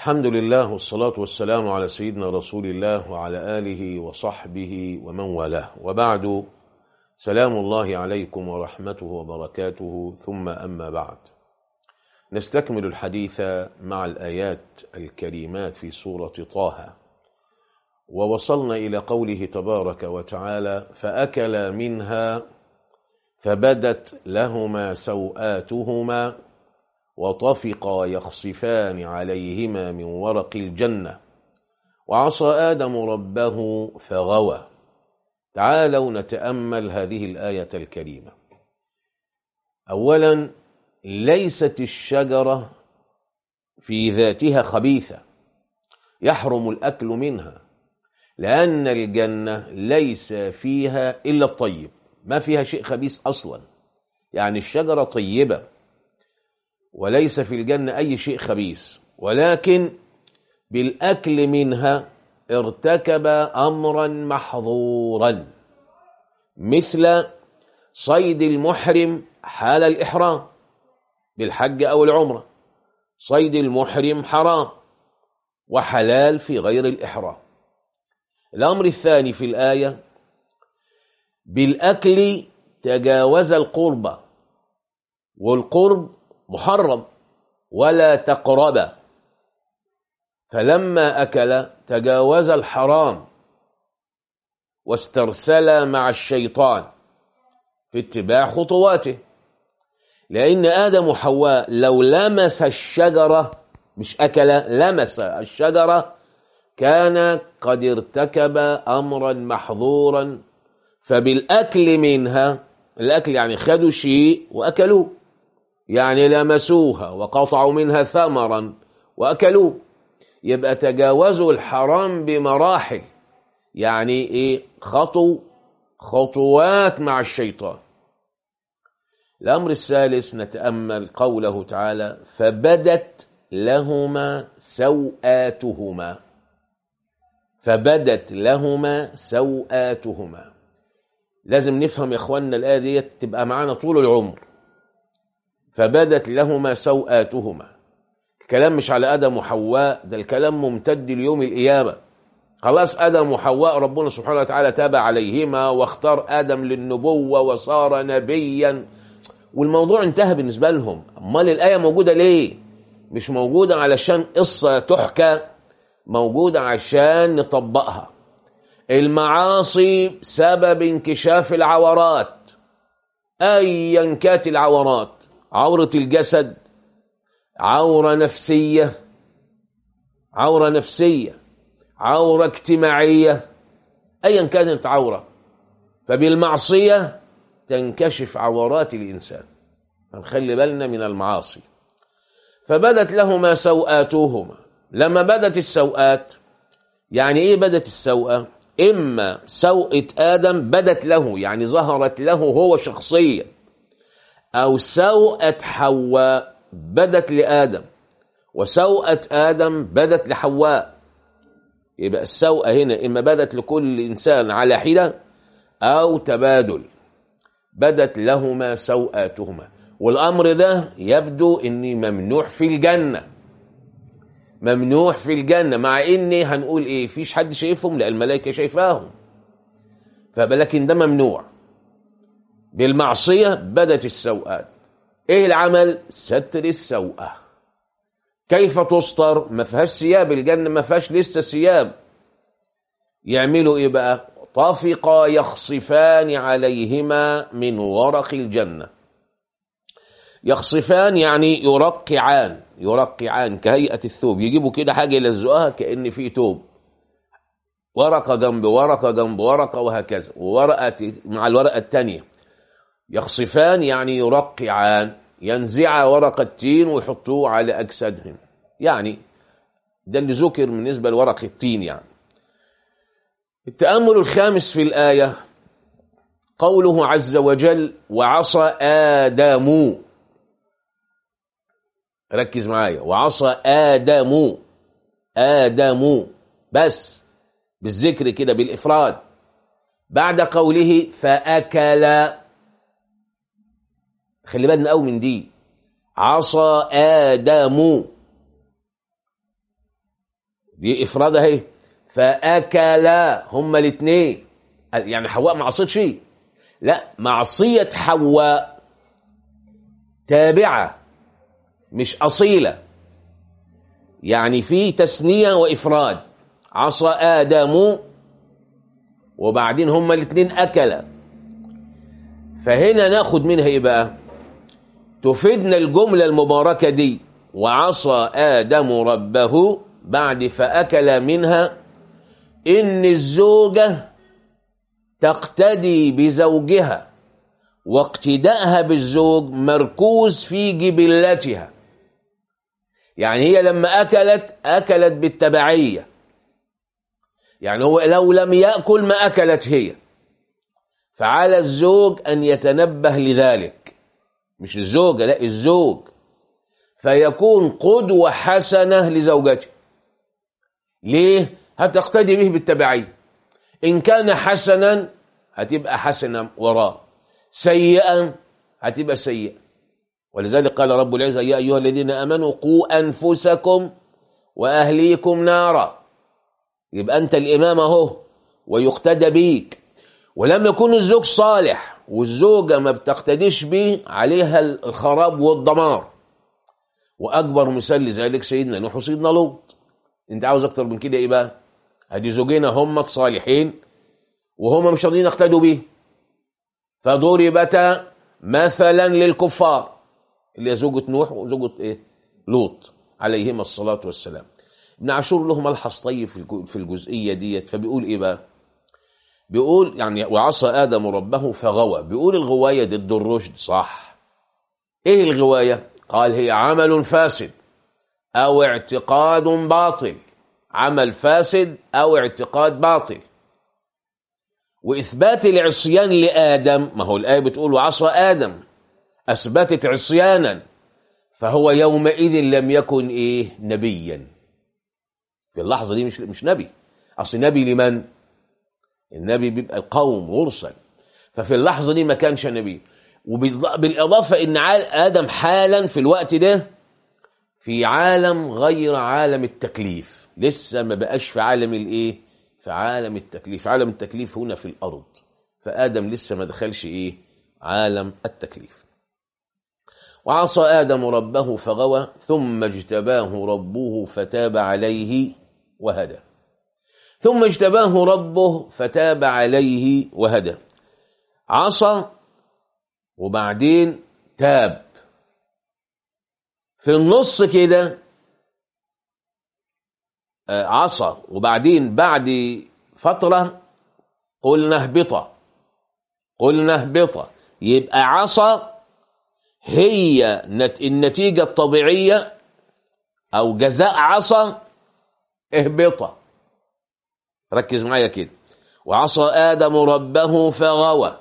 الحمد لله والصلاة والسلام على سيدنا رسول الله وعلى آله وصحبه ومن والاه وبعد سلام الله عليكم ورحمته وبركاته ثم أما بعد نستكمل الحديث مع الآيات الكريمات في سورة طه ووصلنا إلى قوله تبارك وتعالى فأكلا منها فبدت لهما سوآتهما وطفقا يخصفان عليهما من ورق الجنة وعصى آدم ربه فغوى تعالوا نتأمل هذه الآية الكريمة أولا ليست الشجرة في ذاتها خبيثة يحرم الأكل منها لأن الجنة ليس فيها إلا الطيب ما فيها شيء خبيث أصلا يعني الشجرة طيبة وليس في الجنة أي شيء خبيث ولكن بالأكل منها ارتكب أمرا محظورا مثل صيد المحرم حال الإحرام بالحج أو العمرة صيد المحرم حرام وحلال في غير الإحرام الأمر الثاني في الآية بالأكل تجاوز القربة والقرب محرم ولا تقرب فلما أكل تجاوز الحرام واسترسل مع الشيطان في اتباع خطواته لأن آدم وحواء لو لمس الشجرة مش أكل لمس الشجرة كان قد ارتكب أمرا محظورا فبالأكل منها الأكل يعني خدوا شيء وأكلوه يعني لمسوها وقطعوا منها ثمرا وأكلوه يبقى تجاوزوا الحرام بمراحل يعني إيه خطوا خطوات مع الشيطان الأمر الثالث نتأمل قوله تعالى فبدت لهما سوآتهما فبدت لهما سوآتهما لازم نفهم يا اخواننا الآية دي تبقى معانا طول العمر فبدت لهما سوآتهما الكلام مش على آدم وحواء ده الكلام ممتد ليوم القيامة خلاص آدم وحواء ربنا سبحانه وتعالى تاب عليهما واختار آدم للنبوة وصار نبيا والموضوع انتهى بالنسبة لهم أمال الآية موجودة ليه مش موجودة علشان قصة تحكى موجودة عشان نطبقها المعاصي سبب انكشاف العورات أيا كانت العورات عورة الجسد عورة نفسية عورة نفسية عورة اجتماعية أيا كانت عورة فبالمعصية تنكشف عورات الإنسان فنخلي بالنا من المعاصي فبدت لهما سوآتهما لما بدت السوآت يعني إيه بدت السوءة إما سوءة آدم بدت له يعني ظهرت له هو شخصيا أو سوءة حواء بدت لآدم وسوءة آدم بدت لحواء يبقى السوءة هنا إما بدت لكل إنسان على حدة أو تبادل بدت لهما سوءاتهما والأمر ده يبدو أني ممنوع في الجنة ممنوع في الجنة مع إني هنقول إيه فيش حد شايفهم لأن الملائكة شايفاهم فبلكن ده ممنوع بالمعصية بدت السوءات إيه العمل ستر السوءة كيف تستر ما فيهاش ثياب الجنة ما فيهاش لسه ثياب يعملوا إيه بقى طفقا يخصفان عليهما من ورق الجنة يخصفان يعني يرقعان يرقعان كهيئة الثوب يجيبوا كده حاجة يلزقوها كأن في توب ورقة جنب ورقة جنب ورقة وهكذا وورقة مع الورقة الثانية يخصفان يعني يرقعان ينزع ورق التين ويحطوه على أجسادهم يعني ده اللي ذكر بالنسبة لورق التين يعني التأمل الخامس في الآية قوله عز وجل وعصى آدم ركز معايا وعصى آدم آدم بس بالذكر كده بالإفراد بعد قوله فأكل خلي بالنا قوي من دي عصى آدم دي افراد اهي فاكلا هما الاثنين يعني حواء ما عصيت شيء لا معصيه حواء تابعه مش اصيله يعني في تثنيه وافراد عصى ادم وبعدين هما الاثنين اكلا فهنا ناخد منها ايه بقى تفيدنا الجمله المباركه دي وعصى ادم ربه بعد فاكل منها ان الزوجه تقتدي بزوجها واقتدائها بالزوج مركوز في جبلتها يعني هي لما اكلت اكلت بالتبعيه يعني هو لو لم ياكل ما اكلت هي فعلى الزوج ان يتنبه لذلك مش الزوجه لا الزوج فيكون قدوه حسنه لزوجته ليه هتقتدي به بالتبعيه ان كان حسنا هتبقى حسنا وراه سيئا هتبقى سيئا ولذلك قال رب العزة يا أيها الذين آمنوا قوا أنفسكم وأهليكم نارا يبقى أنت الإمام أهو ويقتدى بيك ولما يكون الزوج صالح والزوجة ما بتقتديش بيه عليها الخراب والدمار وأكبر مثال لذلك سيدنا نوح وسيدنا لوط أنت عاوز أكتر من كده إيه بقى؟ هدي زوجين هم الصالحين وهم مش راضيين يقتدوا بيه فضربتا مثلا للكفار اللي هي زوجة نوح وزوجة ايه لوط عليهما الصلاة والسلام ابن عاشور له ملحظ طيب في الجزئية ديت فبيقول ايه بقى بيقول يعني وعصى آدم ربه فغوى بيقول الغواية ضد الرشد صح ايه الغواية قال هي عمل فاسد او اعتقاد باطل عمل فاسد او اعتقاد باطل واثبات العصيان لادم ما هو الايه بتقول وعصى ادم اثبتت عصيانا فهو يومئذ لم يكن ايه نبيا في اللحظه دي مش مش نبي اصل نبي لمن النبي بيبقى القوم مرسل ففي اللحظه دي ما كانش نبي وبالاضافه ان ادم حالا في الوقت ده في عالم غير عالم التكليف لسه ما بقاش في عالم الايه في عالم التكليف عالم التكليف هنا في الارض فادم لسه ما دخلش ايه عالم التكليف وعصى ادم ربه فغوى ثم اجتباه ربه فتاب عليه وهدى ثم اجتباه ربه فتاب عليه وهدى عصى وبعدين تاب في النص كده عصى وبعدين بعد فترة قلنا اهبطا قلنا اهبطا يبقى عصى هي النتيجة الطبيعية أو جزاء عصى اهبطا ركز معايا كده وعصى آدم ربه فغوى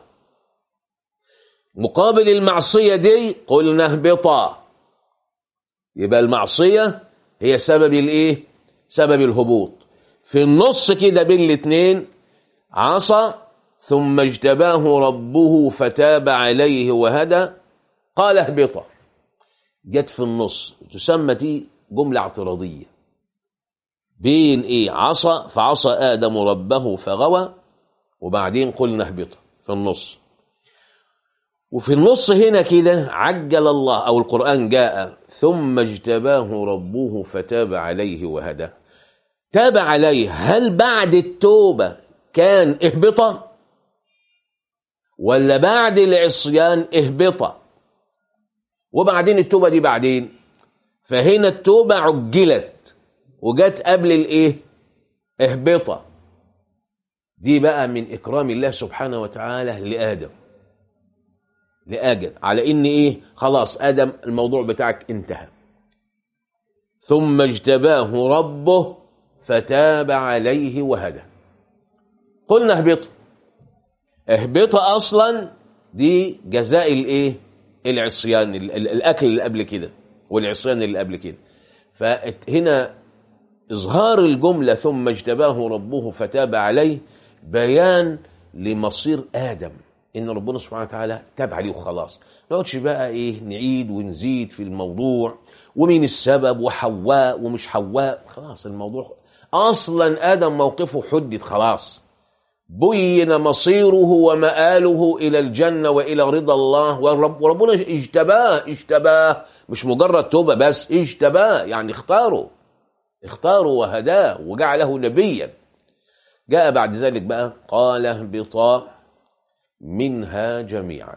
مقابل المعصية دي قلنا اهبطا يبقى المعصية هي سبب الايه سبب الهبوط في النص كده بين الاثنين عصى ثم اجتباه ربه فتاب عليه وهدى قال اهبطا جت في النص تسمى دي جملة اعتراضية بين ايه عصى فعصى آدم ربه فغوى وبعدين قلنا اهبطا في النص وفي النص هنا كده عجل الله أو القرآن جاء ثم اجتباه ربه فتاب عليه وهدى تاب عليه هل بعد التوبة كان اهبطا ولا بعد العصيان اهبطا وبعدين التوبة دي بعدين فهنا التوبة عجلت وجت قبل الايه اهبطا دي بقى من إكرام الله سبحانه وتعالى لآدم لآدم على إن إيه خلاص آدم الموضوع بتاعك انتهى ثم اجتباه ربه فتاب عليه وهدى قلنا اهبط اهبط اصلا دي جزاء الايه العصيان الاكل اللي قبل كده والعصيان اللي قبل كده فهنا اظهار الجمله ثم اجتباه ربه فتاب عليه بيان لمصير ادم ان ربنا سبحانه وتعالى تاب عليه وخلاص ما نقعدش بقى ايه نعيد ونزيد في الموضوع ومين السبب وحواء ومش حواء خلاص الموضوع اصلا ادم موقفه حدد خلاص بين مصيره ومآله الى الجنه والى رضا الله ورب وربنا اجتباه اجتباه مش مجرد توبه بس اجتباه يعني اختاره اختاره وهداه وجعله نبيا جاء بعد ذلك بقى قال اهبطا منها جميعا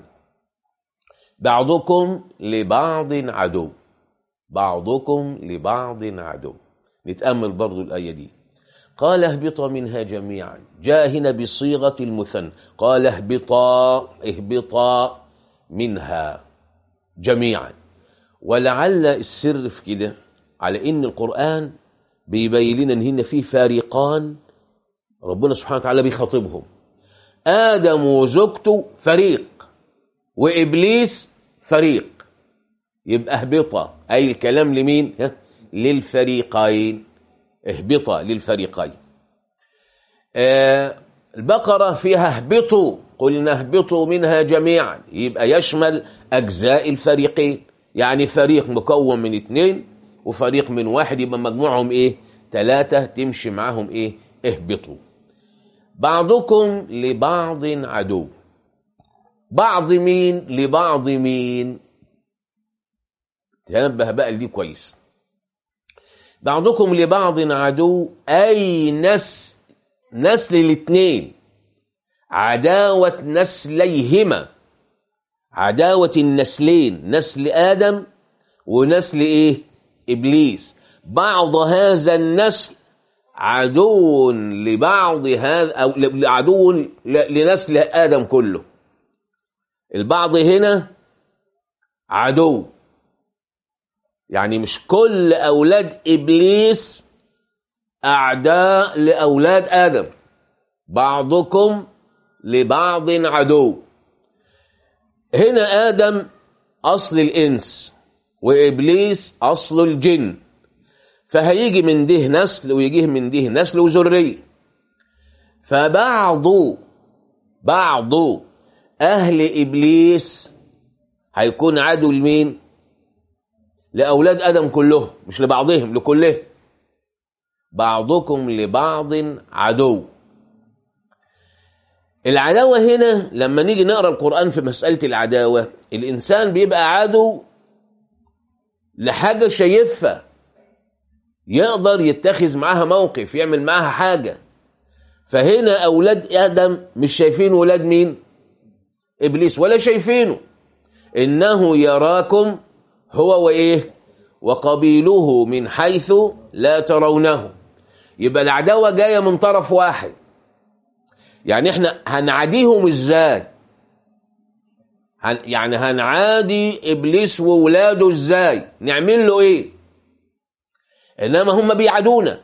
بعضكم لبعض عدو بعضكم لبعض عدو نتأمل برضو الآية دي قال اهبطا منها جميعا جاء هنا بصيغة المثنى قال اهبطا اهبطا منها جميعا ولعل السر في كده على ان القرآن بيبين لنا ان هنا في فارقان ربنا سبحانه وتعالى بيخاطبهم آدم وزوجته فريق وإبليس فريق يبقى اهبطا أي الكلام لمين ها؟ للفريقين اهبطا للفريقين آه البقرة فيها اهبطوا قلنا اهبطوا منها جميعا يبقى يشمل أجزاء الفريقين يعني فريق مكون من اثنين وفريق من واحد يبقى مجموعهم ايه ثلاثة تمشي معاهم ايه اهبطوا بعضكم لبعض عدو بعض مين لبعض مين تنبه بقى دي كويس بعضكم لبعض عدو أي نس نسل الاثنين عداوة نسليهما عداوة النسلين نسل آدم ونسل إيه إبليس بعض هذا النسل عدو لبعض هذا أو عدو لنسل آدم كله البعض هنا عدو يعني مش كل أولاد إبليس أعداء لأولاد آدم بعضكم لبعض عدو هنا آدم أصل الإنس وإبليس أصل الجن فهيجي من ده نسل ويجيه من ده نسل وذرية فبعض بعض أهل إبليس هيكون عدو لمين؟ لأولاد آدم كلهم مش لبعضهم لكلهم بعضكم لبعض عدو العداوة هنا لما نيجي نقرأ القرآن في مسألة العداوة الإنسان بيبقى عدو لحاجة شايفها يقدر يتخذ معاها موقف يعمل معاها حاجة فهنا أولاد آدم مش شايفين ولاد مين إبليس ولا شايفينه إنه يراكم هو وإيه وقبيله من حيث لا ترونه يبقى العداوة جاية من طرف واحد يعني احنا هنعاديهم ازاي هن يعني هنعادي ابليس وولاده ازاي نعمل له ايه انما هم بيعادونا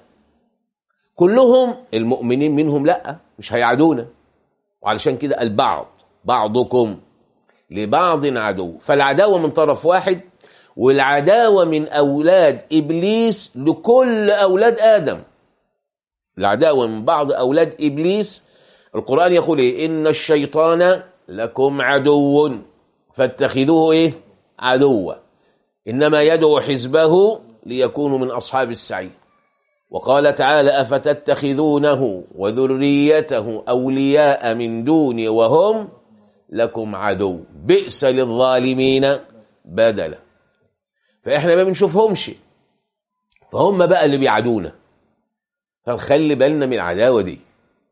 كلهم المؤمنين منهم لا مش هيعادونا وعلشان كده البعض بعضكم لبعض عدو فالعداوة من طرف واحد والعداوة من أولاد إبليس لكل أولاد آدم العداوة من بعض أولاد إبليس القرآن يقول إيه إن الشيطان لكم عدو فاتخذوه إيه عدوا إنما يدعو حزبه ليكونوا من أصحاب السعير وقال تعالى أفتتخذونه وذريته أولياء من دوني وهم لكم عدو بئس للظالمين بدلا فإحنا ما بنشوفهمش فهم بقى اللي بيعادونا فنخلي بالنا من العداوة دي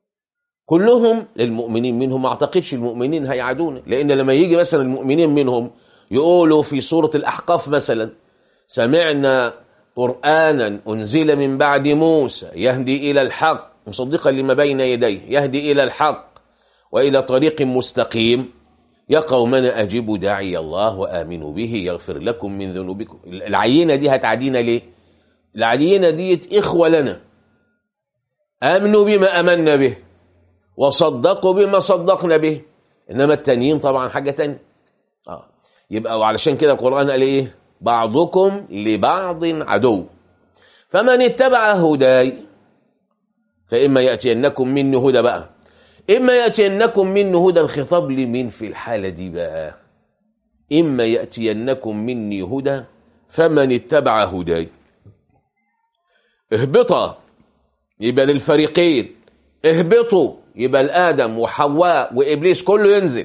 كلهم للمؤمنين منهم ما اعتقدش المؤمنين هيعادونا لان لما يجي مثلا المؤمنين منهم يقولوا في سورة الأحقاف مثلا سمعنا قرآنا أنزل من بعد موسى يهدي إلى الحق مصدقا لما بين يديه يهدي إلى الحق وإلى طريق مستقيم يا قومنا أجيبوا داعي الله وآمنوا به يغفر لكم من ذنوبكم العينة دي هتعدينا ليه العينة دي إخوة لنا آمنوا بما أمنا به وصدقوا بما صدقنا به انما التانيين طبعا حاجه تانية اه يبقى وعلشان كده القران قال ايه بعضكم لبعض عدو فمن اتبع هداي فاما ياتينكم مني هدى بقى اما ياتينكم مني هدى الخطاب لمين في الحاله دي بقى اما ياتينكم مني هدى فمن اتبع هداي اهبطا يبقى للفريقين اهبطوا يبقى الآدم وحواء وإبليس كله ينزل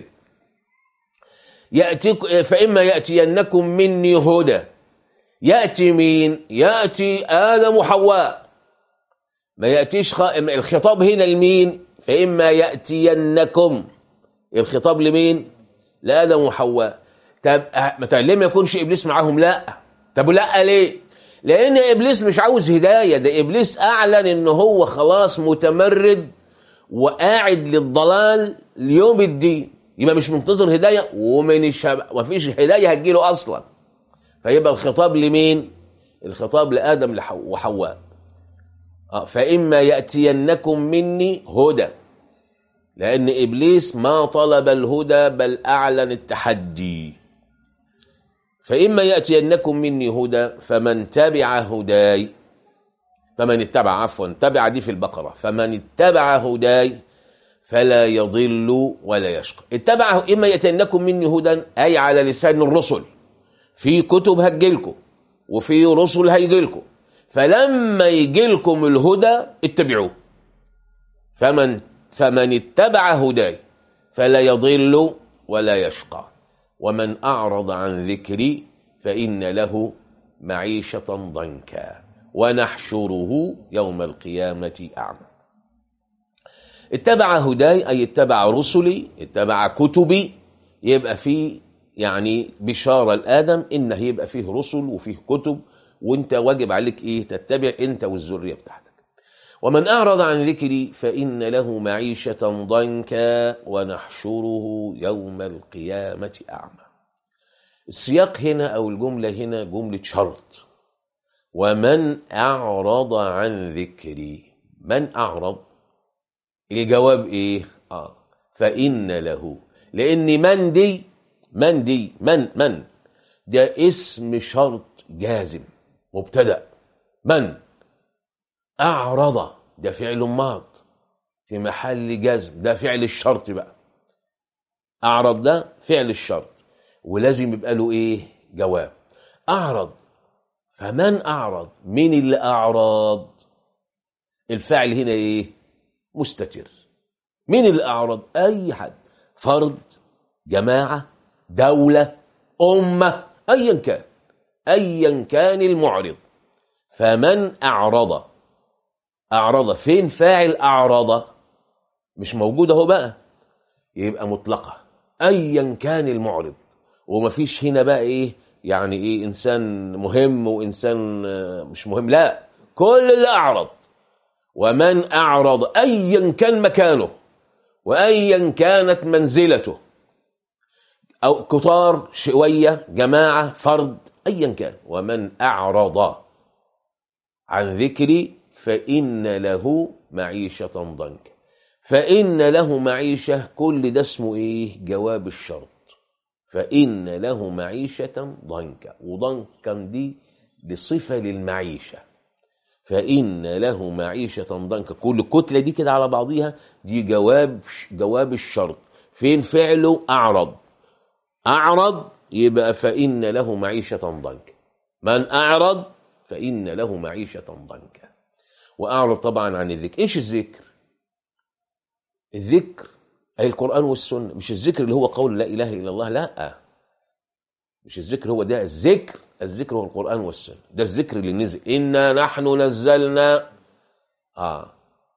يأتيك فإما يأتينكم مني هدى يأتي مين يأتي آدم وحواء ما يأتيش خ... الخطاب هنا لمين فإما يأتينكم الخطاب لمين لآدم وحواء طب أه، ليه ما يكونش إبليس معاهم لا طب لا ليه لأن إبليس مش عاوز هداية ده إبليس أعلن إن هو خلاص متمرد وقاعد للضلال ليوم الدين يبقى مش منتظر هداية ومن الشب... ومفيش هداية هتجيله أصلا فيبقى الخطاب لمين الخطاب لآدم وحواء آه فإما يأتينكم مني هدى لأن إبليس ما طلب الهدى بل أعلن التحدي فإما يأتينكم مني هدى فمن تبع هداي فمن اتبع عفوا تبع دي في البقرة فمن اتبع هداي فلا يضل ولا يشقى اتبع إما يأتينكم مني هدى أي على لسان الرسل في كتب هتجيلكم وفي رسل هيجيلكم فلما يجيلكم الهدى اتبعوه فمن فمن اتبع هداي فلا يضل ولا يشقى ومن أعرض عن ذكري فإن له معيشة ضنكا ونحشره يوم القيامة أعمى اتبع هداي أي اتبع رسلي اتبع كتبي يبقى فيه يعني بشارة لآدم إن هيبقى فيه رسل وفيه كتب وانت واجب عليك ايه تتبع انت والذرية بتاعتك ومن أعرض عن ذكري فإن له معيشة ضنكا ونحشره يوم القيامة أعمى السياق هنا أو الجملة هنا جملة شرط ومن أعرض عن ذكري من أعرض الجواب إيه آه فإن له لأن من دي من دي من من ده اسم شرط جازم مبتدأ من أعرض ده فعل ماض في محل جزم ده فعل الشرط بقى أعرض ده فعل الشرط ولازم يبقى له إيه جواب أعرض فمن أعرض مين اللي أعرض الفاعل هنا إيه مستتر مين اللي أعرض أي حد فرد جماعة دولة أمة أيا كان أيا كان المعرض فمن أعرض أعرض فين فاعل أعرض مش موجود اهو بقى يبقى مطلقة أيا كان المعرض ومفيش هنا بقى إيه يعني إيه إنسان مهم وإنسان مش مهم لا كل اللي أعرض ومن أعرض أيا كان مكانه وأيا كانت منزلته أو كتار شوية جماعة فرد أيا كان ومن أعرض عن ذكري فإن له معيشة ضنكا فإن له معيشة كل ده اسمه إيه جواب الشرط فإن له معيشة ضنكا وضنكا دي بصفة للمعيشة فإن له معيشة ضنكا كل كتلة دي كده على بعضيها دي جواب جواب الشرط فين فعله أعرض أعرض يبقى فإن له معيشة ضنكا من أعرض فإن له معيشة ضنكا وأعرض طبعا عن الذكر إيش الذكر الذكر أي القرآن والسنة مش الذكر اللي هو قول لا إله إلا الله لا مش الذكر هو ده الذكر الذكر هو القرآن والسنة ده الذكر اللي نزل إنا نحن نزلنا آه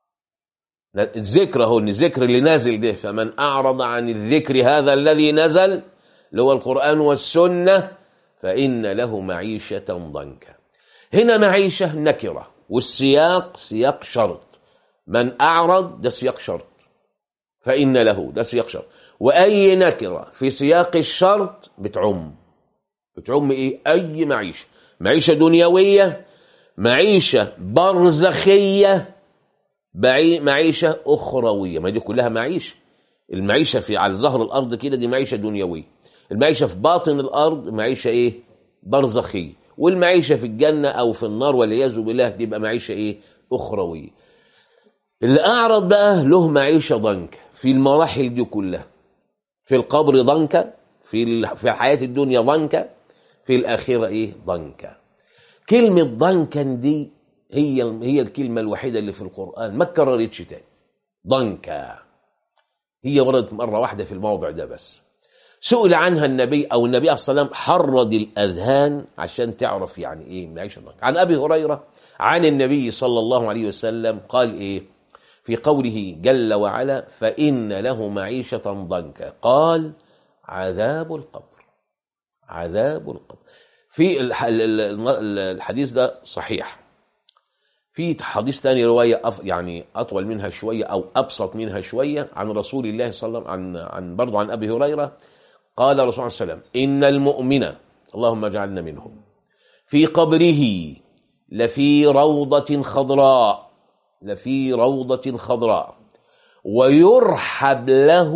الذكر هو الذكر اللي نازل ده فمن أعرض عن الذكر هذا الذي نزل اللي هو القرآن والسنة فإن له معيشة ضنكا هنا معيشة نكرة والسياق سياق شرط من أعرض ده سياق شرط فإن له ده سياق شرط وأي نكرة في سياق الشرط بتعم بتعم إيه أي معيشة معيشة دنيوية معيشة برزخية معيشة أخروية ما دي كلها معيشة المعيشة في على ظهر الأرض كده دي معيشة دنيوية المعيشة في باطن الأرض معيشة إيه برزخية والمعيشة في الجنة أو في النار والعياذ بالله تبقى معيشة إيه أخروية اللي أعرض بقى له معيشة ضنك في المراحل دي كلها في القبر ضنكة في في حياة الدنيا ضنكة في الآخرة إيه ضنكة كلمة ضنكا دي هي هي الكلمة الوحيدة اللي في القرآن ما اتكررتش تاني ضنكا هي وردت مرة واحدة في الموضع ده بس سئل عنها النبي أو النبي صلى الله عليه وسلم حرد الأذهان عشان تعرف يعني إيه معيشة ضنك عن أبي هريرة عن النبي صلى الله عليه وسلم قال إيه في قوله جل وعلا فإن له معيشة ضنكا قال عذاب القبر عذاب القبر في الح- ال- ال- الحديث ده صحيح في حديث تاني رواية أف يعني أطول منها شوية أو أبسط منها شوية عن رسول الله صلى الله عليه وسلم عن, عن برضو عن أبي هريرة قال رسول الله صلى الله عليه وسلم إن المؤمن اللهم اجعلنا منهم في قبره لفي روضة خضراء لفي روضة خضراء ويرحب له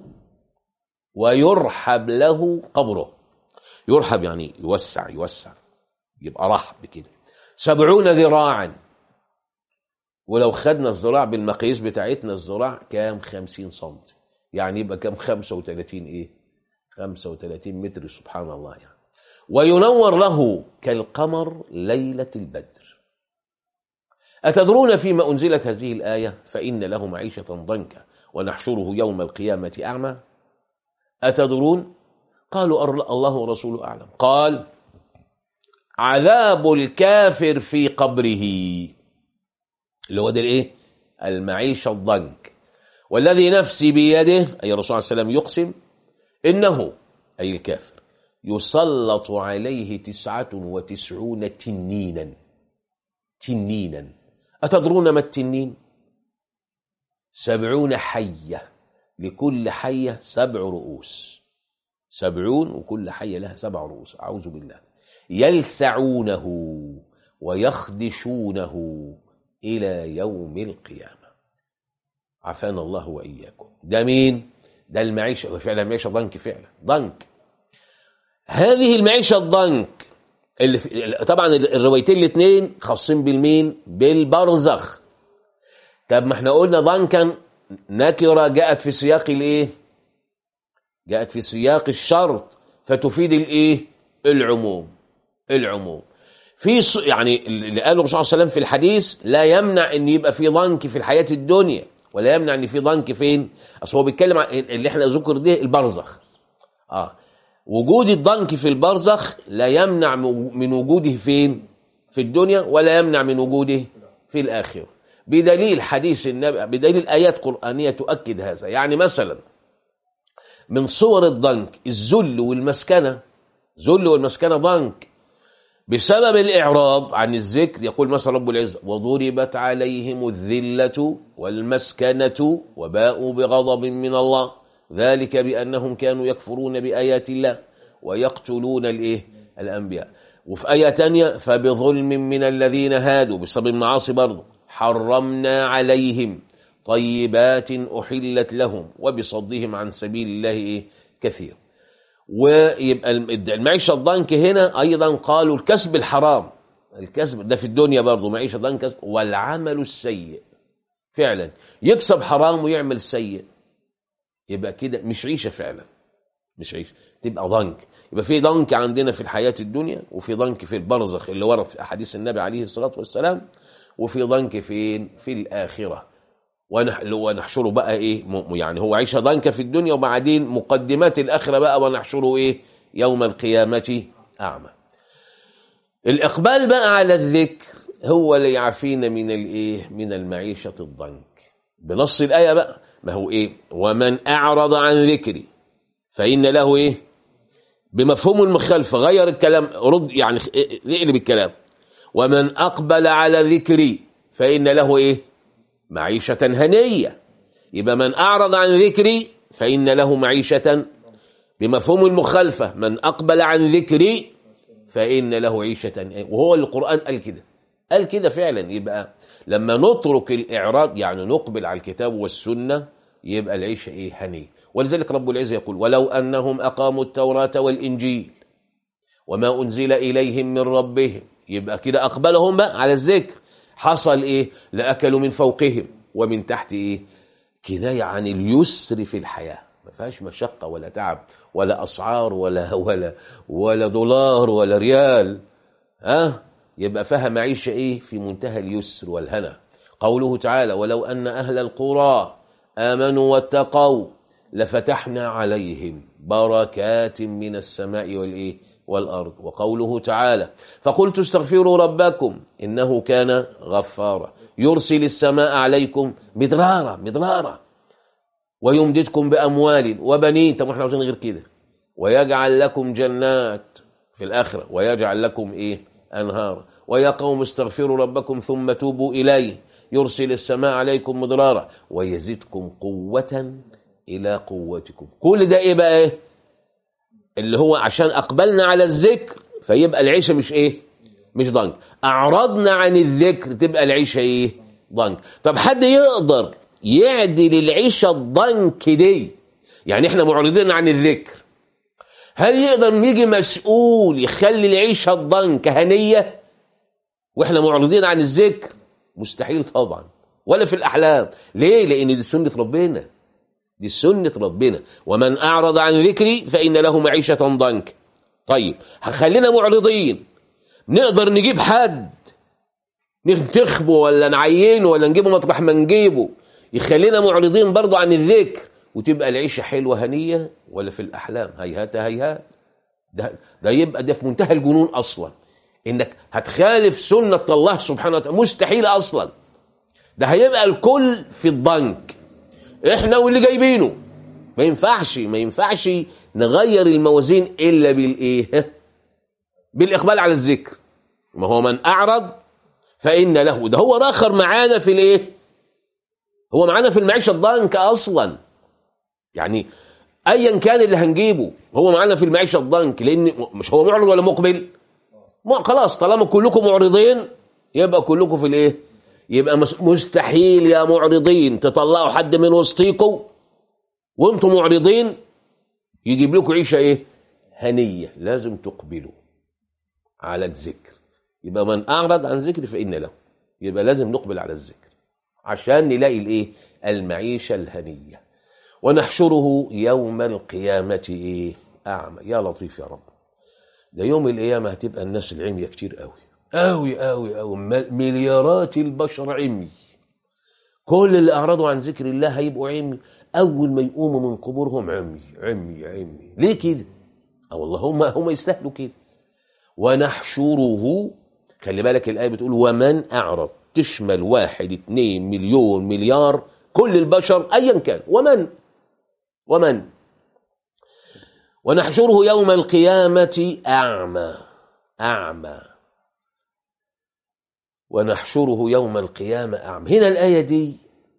ويرحب له قبره يرحب يعني يوسع يوسع يبقى رحب كده سبعون ذراعا ولو خدنا الذراع بالمقاييس بتاعتنا الذراع كام خمسين سم يعني يبقى كام خمسة وتلاتين ايه خمسة وتلاتين متر سبحان الله يعني وينور له كالقمر ليلة البدر أتدرون فيما أنزلت هذه الآية فإن له معيشة ضنكا ونحشره يوم القيامة أعمى أتدرون قالوا أر- الله ورسوله أعلم قال عذاب الكافر في قبره اللي هو ده الايه المعيشة الضنك والذي نفسي بيده أي الرسول صلى الله عليه وسلم يقسم إنه أي الكافر يسلط عليه تسعة وتسعون تنينا تنينا أتدرون ما التنين سبعون حية لكل حية سبع رؤوس سبعون وكل حية لها سبع رؤوس أعوذ بالله يلسعونه ويخدشونه إلى يوم القيامة عافانا الله وإياكم ده مين؟ ده المعيشة هو فعلا المعيشة ضنك فعلا ضنك هذه المعيشة الضنك اللي في طبعا الروايتين الاثنين خاصين بالمين؟ بالبرزخ طب ما احنا قلنا ضنكا نكرة جاءت في سياق الايه؟ جاءت في سياق الشرط فتفيد الايه؟ العموم العموم في ص- يعني اللي قاله الرسول صلى الله عليه وسلم في الحديث لا يمنع ان يبقى في ضنك في الحياه الدنيا ولا يمنع ان في ضنك فين اصل هو بيتكلم عن اللي احنا ذكر ده البرزخ اه وجود الضنك في البرزخ لا يمنع من من وجوده فين في الدنيا ولا يمنع من وجوده في الاخره بدليل حديث النبي بدليل ايات قرانيه تؤكد هذا يعني مثلا من صور الضنك الذل والمسكنه ذل والمسكنه ضنك بسبب الإعراض عن الذكر يقول مثلا رب العزة وضربت عليهم الذلة والمسكنة وباءوا بغضب من الله ذلك بأنهم كانوا يكفرون بآيات الله ويقتلون الإيه الأنبياء وفي آية تانية فبظلم من الذين هادوا بسبب المعاصي برضه حرمنا عليهم طيبات أحلت لهم وبصدهم عن سبيل الله إيه كثير ويبقى المعيشة الضنك هنا أيضا قالوا الكسب الحرام الكسب ده في الدنيا برضه معيشة ضنك كسب والعمل السيء فعلا يكسب حرام ويعمل سيء يبقى كده مش عيشة فعلا مش عيشة تبقى ضنك يبقى في ضنك عندنا في الحياة الدنيا وفي ضنك في البرزخ اللي ورد في أحاديث النبي عليه الصلاة والسلام وفي ضنك فين في الآخرة ونح- ونحشره بقى ايه م- يعني هو عيشة ضنكة في الدنيا وبعدين مقدمات الآخرة بقى ونحشره ايه يوم القيامة أعمى الإقبال بقى على الذكر هو اللي يعافينا من الايه من المعيشة الضنك بنص الآية بقى ما هو ايه ومن أعرض عن ذكري فإن له ايه بمفهوم المخالفة غير الكلام رد يعني خ- إيه- اقلب الكلام ومن أقبل على ذكري فإن له ايه معيشة هنية يبقى من أعرض عن ذكري فإن له معيشة بمفهوم المخالفة من أقبل عن ذكري فإن له عيشة وهو القرآن قال كده قال كده فعلا يبقى لما نترك الإعراض يعني نقبل على الكتاب والسنة يبقى العيشة إيه هنية ولذلك رب العزة يقول ولو أنهم أقاموا التوراة والإنجيل وما أنزل إليهم من ربهم يبقى كده أقبلهم بقى على الذكر حصل إيه لأكلوا من فوقهم ومن تحت إيه كناية عن اليسر في الحياة ما فيهاش مشقة ولا تعب ولا أسعار ولا ولا ولا دولار ولا ريال ها يبقى فيها معيشة إيه في منتهى اليسر والهنا قوله تعالى ولو أن أهل القرى آمنوا واتقوا لفتحنا عليهم بركات من السماء والإيه والأرض وقوله تعالى فقلت استغفروا ربكم إنه كان غفارا يرسل السماء عليكم مدرارا مدرارا ويمددكم بأموال وبنين طب احنا عاوزين غير كده ويجعل لكم جنات في الآخرة ويجعل لكم إيه أنهارا ويا قوم استغفروا ربكم ثم توبوا إليه يرسل السماء عليكم مدرارا ويزدكم قوة إلى قوتكم كل ده إيه بقى إيه اللي هو عشان أقبلنا على الذكر فيبقى العيشة مش إيه مش ضنك أعرضنا عن الذكر تبقى العيشة إيه ضنك طب حد يقدر يعدل العيشة الضنك دي يعني إحنا معرضين عن الذكر هل يقدر يجي مسؤول يخلي العيشة الضنك هنية وإحنا معرضين عن الذكر مستحيل طبعا ولا في الأحلام ليه لأن دي سنة ربنا دي سنة ربنا ومن أعرض عن ذكري فإن له معيشة ضنك طيب خلينا معرضين نقدر نجيب حد ننتخبه ولا نعينه ولا نجيبه مطرح ما نجيبه يخلينا معرضين برضو عن الذكر وتبقى العيشة حلوة هنية ولا في الأحلام هيهات هيهات ده, ده يبقى ده في منتهى الجنون أصلا إنك هتخالف سنة الله سبحانه وتعالى مستحيل أصلا ده هيبقى الكل في الضنك احنا واللي جايبينه ما ينفعش ما ينفعش نغير الموازين الا بالايه بالاقبال على الذكر ما هو من اعرض فان له ده هو راخر معانا في الايه هو معانا في المعيشه الضنك اصلا يعني ايا كان اللي هنجيبه هو معانا في المعيشه الضنك لان مش هو معرض ولا مقبل ما خلاص طالما كلكم معرضين يبقى كلكم في الايه يبقى مستحيل يا معرضين تطلعوا حد من وسطيكم وانتم معرضين يجيب لكم عيشه ايه هنيه لازم تقبلوا على الذكر يبقى من اعرض عن ذكر فان له يبقى لازم نقبل على الذكر عشان نلاقي الايه المعيشه الهنيه ونحشره يوم القيامه ايه اعمى يا لطيف يا رب ده يوم القيامه هتبقى الناس العميه كتير قوي قوي قوي قوي مليارات البشر عمي كل اللي اعرضوا عن ذكر الله هيبقوا عمي اول ما يقوموا من قبورهم عمي عمي عمي ليه كده اه والله هم هم يستاهلوا كده ونحشره خلي بالك الايه بتقول ومن اعرض تشمل واحد اتنين مليون مليار كل البشر ايا كان ومن ومن ونحشره يوم القيامه اعمى اعمى ونحشره يوم القيامة أعمى هنا الآية دي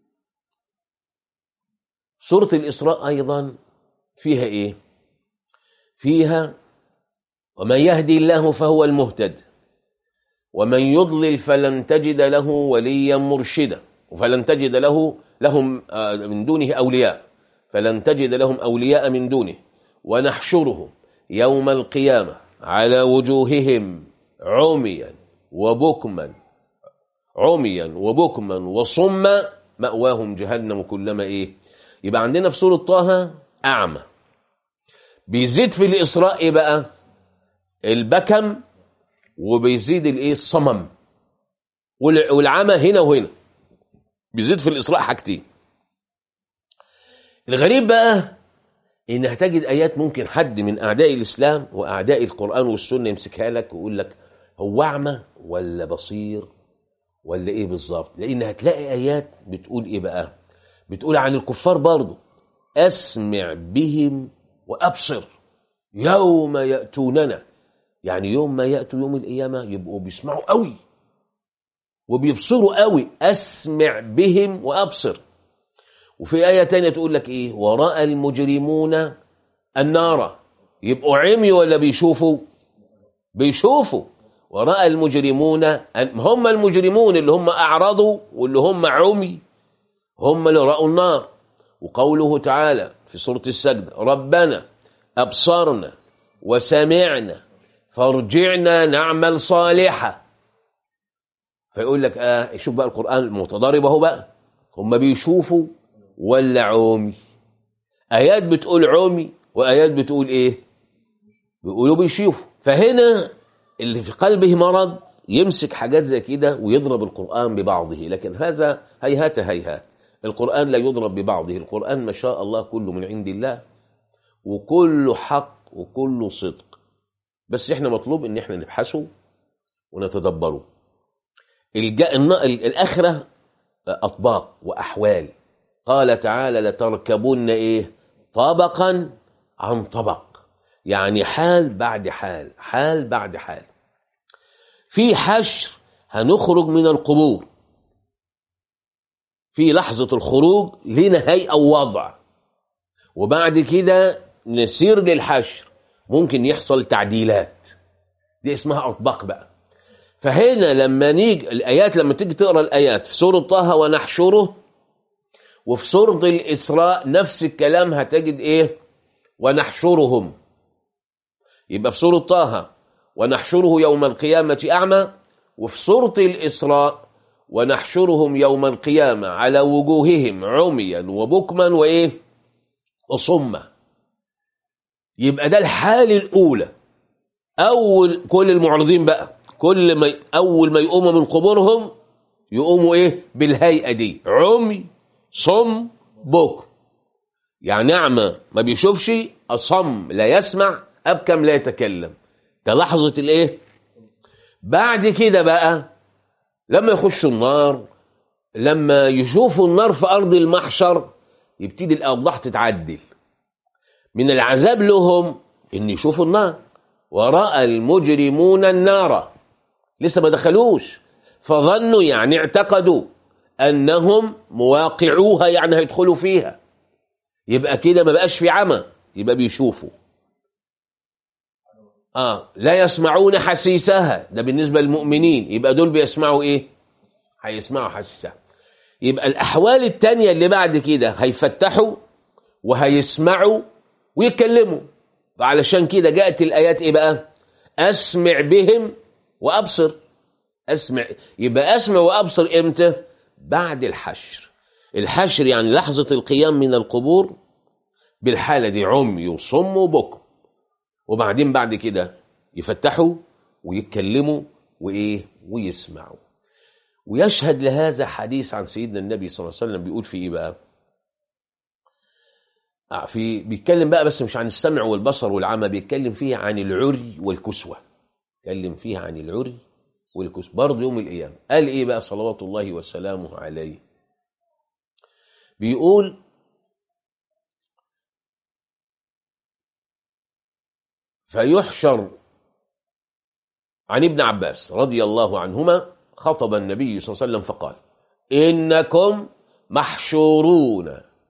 سورة الإسراء أيضا فيها إيه فيها ومن يهدي الله فهو المهتد ومن يضلل فلن تجد له وليا مرشدا فلن تجد له لهم من دونه أولياء فلن تجد لهم أولياء من دونه ونحشره يوم القيامة على وجوههم عميا وبكما عميا وبكما وصما مأواهم جهنم كلما ايه يبقى عندنا في سورة طه أعمى بيزيد في الإسراء إيه بقى البكم وبيزيد الايه الصمم والعمى هنا وهنا بيزيد في الإسراء حاجتين الغريب بقى إن هتجد آيات ممكن حد من أعداء الإسلام وأعداء القرآن والسنة يمسكها لك ويقول لك هو أعمى ولا بصير ولا ايه بالظبط لان هتلاقي ايات بتقول ايه بقى بتقول عن الكفار برضو اسمع بهم وابصر يوم ياتوننا يعني يوم ما ياتوا يوم القيامه يبقوا بيسمعوا قوي وبيبصروا قوي اسمع بهم وابصر وفي ايه تانية تقول لك ايه وراء المجرمون النار يبقوا عمي ولا بيشوفوا بيشوفوا ورأى المجرمون هم المجرمون اللي هم أعرضوا واللي هم عمي هم اللي رأوا النار وقوله تعالى في سورة السجدة ربنا أبصرنا وسمعنا فارجعنا نعمل صالحا فيقول لك آه شوف بقى القرآن المتضارب اهو بقى هم بيشوفوا ولا عمي آيات بتقول عمي وآيات بتقول إيه بيقولوا بيشوفوا فهنا اللي في قلبه مرض يمسك حاجات زي كده ويضرب القرآن ببعضه لكن هذا هيهات هيهات القرآن لا يضرب ببعضه القرآن ما شاء الله كله من عند الله وكله حق وكله صدق بس احنا مطلوب ان احنا نبحثه ونتدبره الج- الن- الآخرة أطباق وأحوال قال تعالى لتركبن إيه طبقا عن طبق يعني حال بعد حال حال بعد حال في حشر هنخرج من القبور في لحظة الخروج لنا هيئة ووضع وبعد كده نسير للحشر ممكن يحصل تعديلات دي اسمها أطباق بقى فهنا لما نيجي الآيات لما تيجي تقرأ الآيات في سورة طه ونحشره وفي سورة الإسراء نفس الكلام هتجد إيه ونحشرهم يبقى في سورة طه ونحشره يوم القيامة أعمى وفي سورة الإسراء ونحشرهم يوم القيامة على وجوههم عميا وبكما وإيه وصما يبقى ده الحال الأولى أول كل المعرضين بقى كل ما أول ما يقوموا من قبورهم يقوموا إيه بالهيئة دي عمي صم بكم يعني أعمى ما بيشوفش أصم لا يسمع أبكم لا يتكلم ده لحظة الإيه بعد كده بقى لما يخشوا النار لما يشوفوا النار في أرض المحشر يبتدي الأوضاح تتعدل من العذاب لهم إن يشوفوا النار ورأى المجرمون النار لسه ما دخلوش فظنوا يعني اعتقدوا أنهم مواقعوها يعني هيدخلوا فيها يبقى كده ما بقاش في عمى يبقى بيشوفوا آه لا يسمعون حسيسها ده بالنسبة للمؤمنين يبقى دول بيسمعوا إيه هيسمعوا حسيسها يبقى الأحوال التانية اللي بعد كده هيفتحوا وهيسمعوا ويتكلموا علشان كده جاءت الآيات إيه بقى أسمع بهم وأبصر أسمع يبقى أسمع وأبصر إمتى بعد الحشر الحشر يعني لحظة القيام من القبور بالحالة دي عمي وصم وبكم وبعدين بعد كده يفتحوا ويتكلموا وإيه ويسمعوا ويشهد لهذا حديث عن سيدنا النبي صلى الله عليه وسلم بيقول في إيه بقى آه في بيتكلم بقى بس مش عن السمع والبصر والعمى بيتكلم فيه عن العري والكسوة اتكلم فيه عن العري والكسوة برضه يوم القيامة قال ايه بقى صلوات الله وسلامه عليه بيقول فيحشر عن ابن عباس رضي الله عنهما خطب النبي صلى الله عليه وسلم فقال إنكم محشورون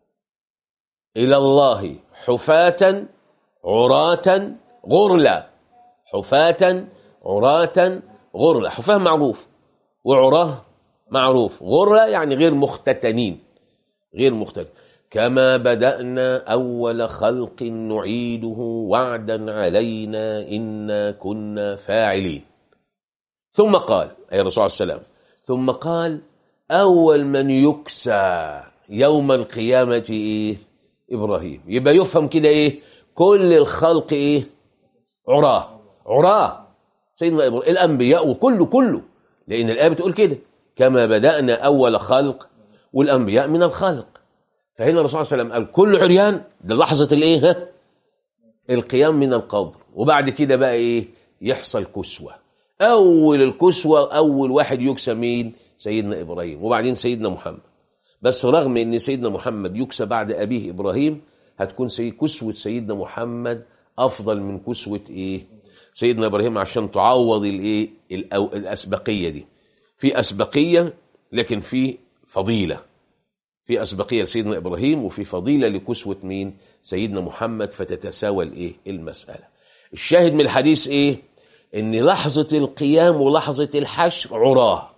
إلى الله حفاة عراة غرلا حفاة عراة غرلا حفاة معروف وعراه معروف غرلا يعني غير مختتنين غير مختتن كما بدأنا أول خلق نعيده وعدا علينا إنا كنا فاعلين ثم قال أي الرسول عليه السلام ثم قال أول من يكسى يوم القيامة إيه إبراهيم يبقى يفهم كده إيه كل الخلق إيه عراه عراه سيدنا إبراهيم الأنبياء وكله كله لأن الآية بتقول كده كما بدأنا أول خلق والأنبياء من الخلق فهنا الرسول صلى الله عليه وسلم قال كل عريان ده لحظة الإيه ها القيام من القبر وبعد كده بقى إيه يحصل كسوة أول الكسوة أول واحد يكسى مين سيدنا إبراهيم وبعدين سيدنا محمد بس رغم ان سيدنا محمد يكسى بعد ابيه ابراهيم هتكون سي كسوه سيدنا محمد افضل من كسوه ايه سيدنا ابراهيم عشان تعوض الايه الأو- الاسبقيه دي في اسبقيه لكن في فضيله في اسبقيه لسيدنا ابراهيم وفي فضيله لكسوه مين سيدنا محمد فتتساوى الايه المساله الشاهد من الحديث ايه ان لحظه القيام ولحظه الحشر عراه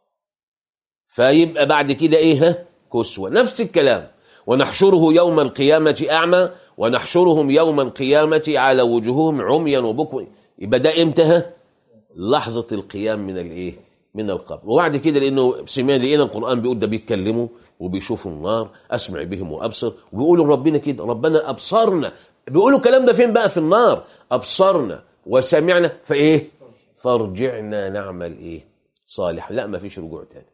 فيبقى بعد كده ايه ها كسوة نفس الكلام ونحشره يوم القيامة أعمى ونحشرهم يوم القيامة على وجوههم عميا وبكم يبقى ده امتى ها لحظة القيام من الايه من القبر وبعد كده لانه سمعنا لقينا القرآن بيقول ده بيتكلموا وبيشوفوا النار اسمع بهم وابصر وبيقولوا ربنا كده ربنا ابصرنا بيقولوا الكلام ده فين بقى في النار ابصرنا وسمعنا فايه فارجعنا نعمل ايه صالح لا ما فيش رجوع تاني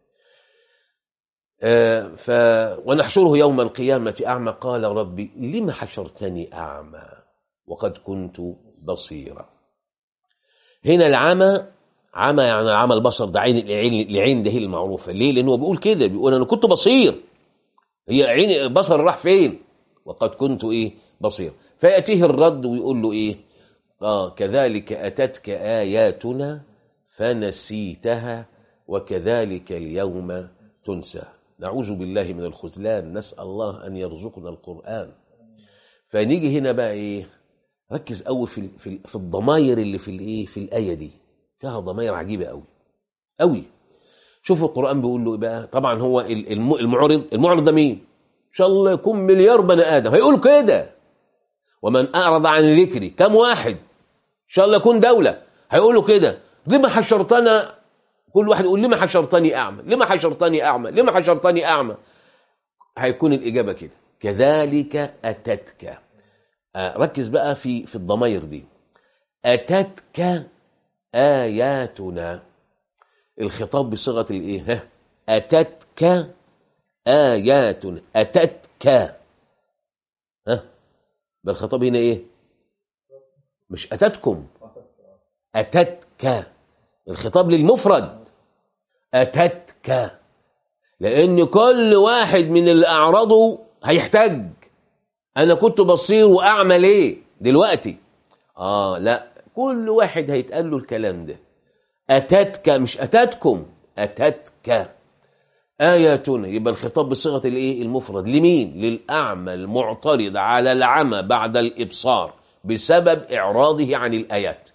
آه ف ونحشره يوم القيامة أعمى قال ربي لم حشرتني أعمى وقد كنت بصيرا هنا العمى عمى يعني عمى البصر ده عين العين العين ده هي المعروفة ليه لأنه بيقول كده بيقول أنا كنت بصير هي عين بصر راح فين وقد كنت إيه بصير فيأتيه الرد ويقول له إيه آه كذلك أتتك آياتنا فنسيتها وكذلك اليوم تنسى نعوذ بالله من الخذلان نسأل الله أن يرزقنا القرآن فنيجي هنا بقى إيه ركز قوي في في في الضماير اللي في الايه في الايه دي فيها ضماير عجيبه قوي قوي شوفوا القران بيقول له ايه بقى طبعا هو المعرض المعرض ده مين ان شاء الله يكون مليار بني ادم هيقول كده ومن اعرض عن ذكري كم واحد ان شاء الله يكون دوله هيقولوا كده لما حشرتنا كل واحد يقول لما حشرتني اعمى لما حشرتني اعمى لما حشرتني اعمى هيكون الاجابه كده كذلك اتتك ركز بقى في في الضماير دي أتتك آياتنا الخطاب بصيغة الإيه أتتك آياتنا أتتك ها بالخطاب هنا إيه مش أتتكم أتتك الخطاب للمفرد أتتك لأن كل واحد من اللي أعرضوا هيحتاج انا كنت بصير واعمى ليه دلوقتي اه لا كل واحد هيتقال له الكلام ده اتتك مش اتتكم اتتك آياتنا يبقى الخطاب بصيغة الايه المفرد لمين للأعمى المعترض على العمى بعد الإبصار بسبب إعراضه عن الآيات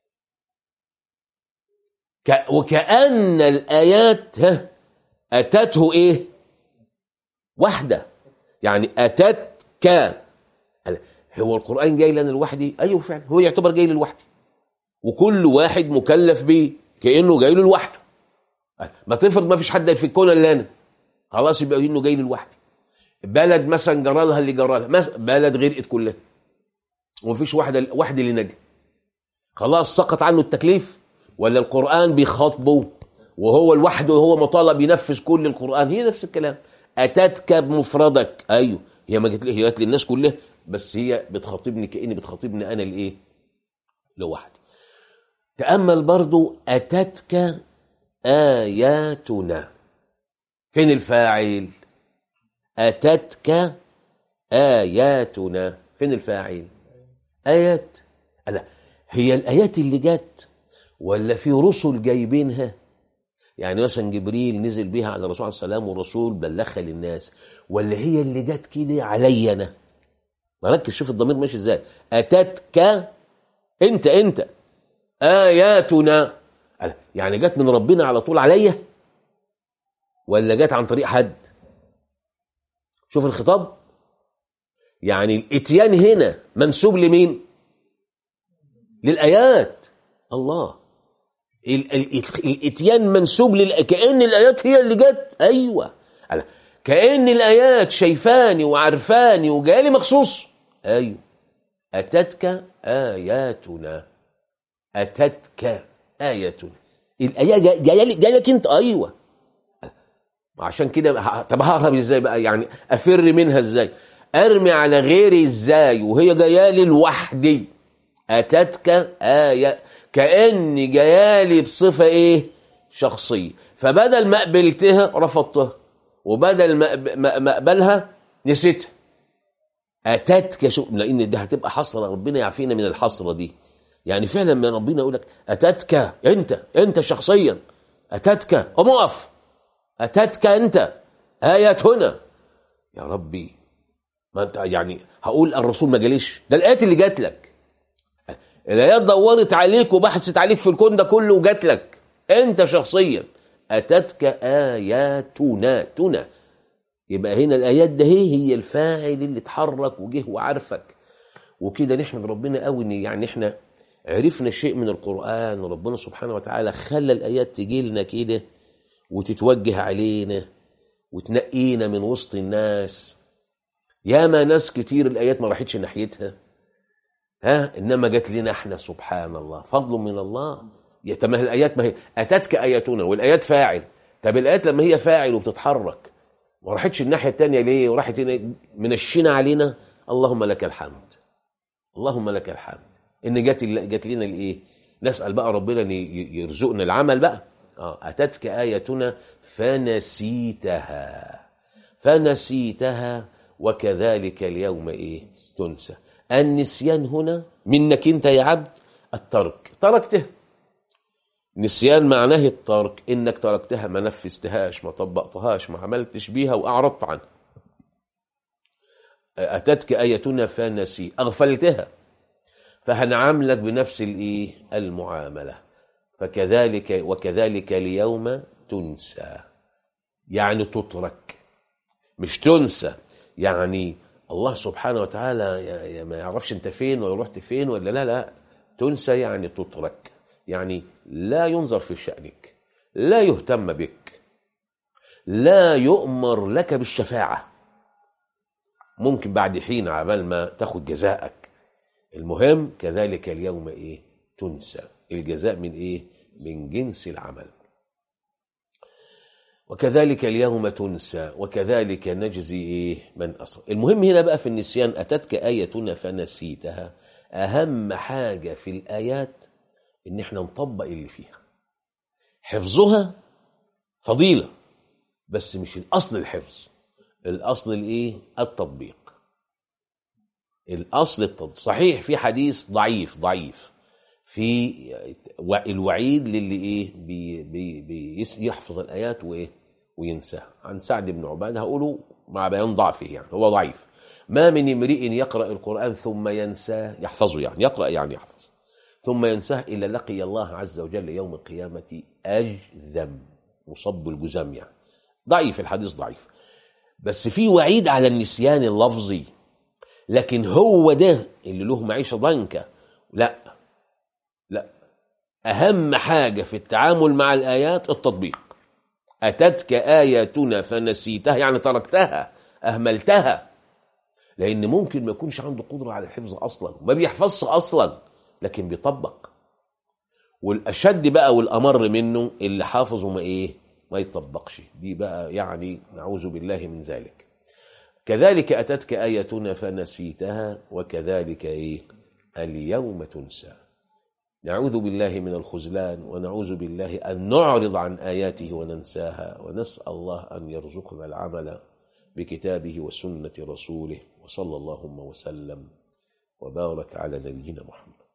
ك... وكأن الآيات ها أتته إيه واحدة يعني أتت ك هو القرآن جاي لنا لوحدي أيوه فعلا هو يعتبر جاي لوحدي وكل واحد مكلف بيه كأنه جاي له لوحده ما تفرض ما فيش حد في الكون الا انا خلاص يبقى انه جاي لي لوحدي بلد مثلا جرى لها اللي جرى لها بلد غرقت كلها ومفيش واحده واحد اللي نجا خلاص سقط عنه التكليف ولا القران بيخاطبه وهو لوحده وهو مطالب ينفذ كل القران هي نفس الكلام اتتك بمفردك ايوه هي ما جت هي جت للناس كلها بس هي بتخاطبني كاني بتخاطبني انا الايه لوحدي تامل برضو اتتك آياتنا فين الفاعل أتتك آياتنا فين الفاعل آيات لا هي الآيات اللي جت ولا في رسل جايبينها يعني مثلا جبريل نزل بها على الرسول عليه السلام والرسول بلغها للناس ولا هي اللي جت كده عليا انا مركز شوف الضمير ماشي ازاي اتتك انت انت اياتنا يعني جت من ربنا على طول عليا ولا جت عن طريق حد شوف الخطاب يعني الاتيان هنا منسوب لمين للايات الله ال ال الاتيان منسوب لل... كان الايات هي اللي جت ايوه كان الايات شايفاني وعرفاني وجالي مخصوص ايوه اتتك اياتنا اتتك آية الآية جاية جاي لك أنت أيوة عشان كده طب ههرب ازاي بقى يعني افر منها ازاي ارمي على غيري ازاي وهي جايه لي لوحدي اتتك آية كأني جايه لي بصفة ايه شخصية فبدل ما قبلتها رفضتها وبدل ما اقبلها نسيتها اتتك شو لان دي هتبقى حسره ربنا يعافينا من الحسره دي يعني فعلا من ربنا يقول لك اتتك انت انت شخصيا اتتك قم اقف اتتك انت ايات هنا يا ربي ما انت يعني هقول الرسول ما جاليش ده الايات اللي جات لك الايات دورت عليك وبحثت عليك في الكون ده كله وجات لك انت شخصيا اتتك اياتنا تنا يبقى هنا الايات ده هي هي الفاعل اللي اتحرك وجه وعارفك وكده نحمد ربنا قوي ان يعني احنا عرفنا شيء من القرآن وربنا سبحانه وتعالى خلى الآيات تجي لنا كده وتتوجه علينا وتنقينا من وسط الناس ياما ناس كتير الآيات ما راحتش ناحيتها ها إنما جت لنا احنا سبحان الله فضل من الله يا طب ما هي الايات ما هي اتتك اياتنا والايات فاعل طب الايات لما هي فاعل وبتتحرك ما راحتش الناحيه الثانيه ليه وراحت هنا منشنه علينا اللهم لك الحمد اللهم لك الحمد ان جت جت لنا الايه نسال بقى ربنا ان ي- يرزقنا العمل بقى اه اتتك اياتنا فنسيتها فنسيتها وكذلك اليوم ايه تنسى النسيان هنا منك انت يا عبد الترك تركته نسيان معناه الترك انك تركتها ما نفذتهاش ما طبقتهاش ما عملتش بيها واعرضت عنها اتتك ايتنا فنسي اغفلتها فهنعاملك بنفس الايه المعامله فكذلك وكذلك اليوم تنسى يعني تترك مش تنسى يعني الله سبحانه وتعالى ي- ي- ما يعرفش انت فين ولا رحت فين ولا لا لا تنسى يعني تترك يعني لا ينظر في شأنك لا يهتم بك لا يؤمر لك بالشفاعة ممكن بعد حين عبال ما تاخد جزاءك المهم كذلك اليوم ايه تنسى الجزاء من ايه من جنس العمل وكذلك اليوم تنسى وكذلك نجزي ايه من اسر المهم هنا بقى في النسيان اتتك ايتنا فنسيتها اهم حاجه في الايات ان احنا نطبق اللي فيها حفظها فضيله بس مش الاصل الحفظ الاصل الايه التطبيق الاصل التطبيق صحيح في حديث ضعيف ضعيف في الوعيد للي ايه بي بي بي يحفظ الايات وايه وينساها عن سعد بن عباده هقوله مع بيان ضعفه يعني هو ضعيف ما من امرئ يقرا القران ثم ينساه يحفظه يعني يقرا يعني يحفظ ثم ينساه الا لقي الله عز وجل يوم القيامه اجذم مصب الجزام يعني ضعيف الحديث ضعيف بس في وعيد على النسيان اللفظي لكن هو ده اللي له معيشه ضنكه لا لا اهم حاجه في التعامل مع الايات التطبيق اتتك اياتنا فنسيتها يعني تركتها اهملتها لان ممكن ما يكونش عنده قدره على الحفظ اصلا ما بيحفظش اصلا لكن بيطبق والاشد بقى والامر منه اللي حافظ وما ايه ما يطبقش دي بقى يعني نعوذ بالله من ذلك كذلك اتتك اياتنا فنسيتها وكذلك ايه اليوم تنسى نعوذ بالله من الخذلان ونعوذ بالله أن نعرض عن آياته وننساها ونسأل الله أن يرزقنا العمل بكتابه وسنة رسوله وصلى اللهم وسلم وبارك على نبينا محمد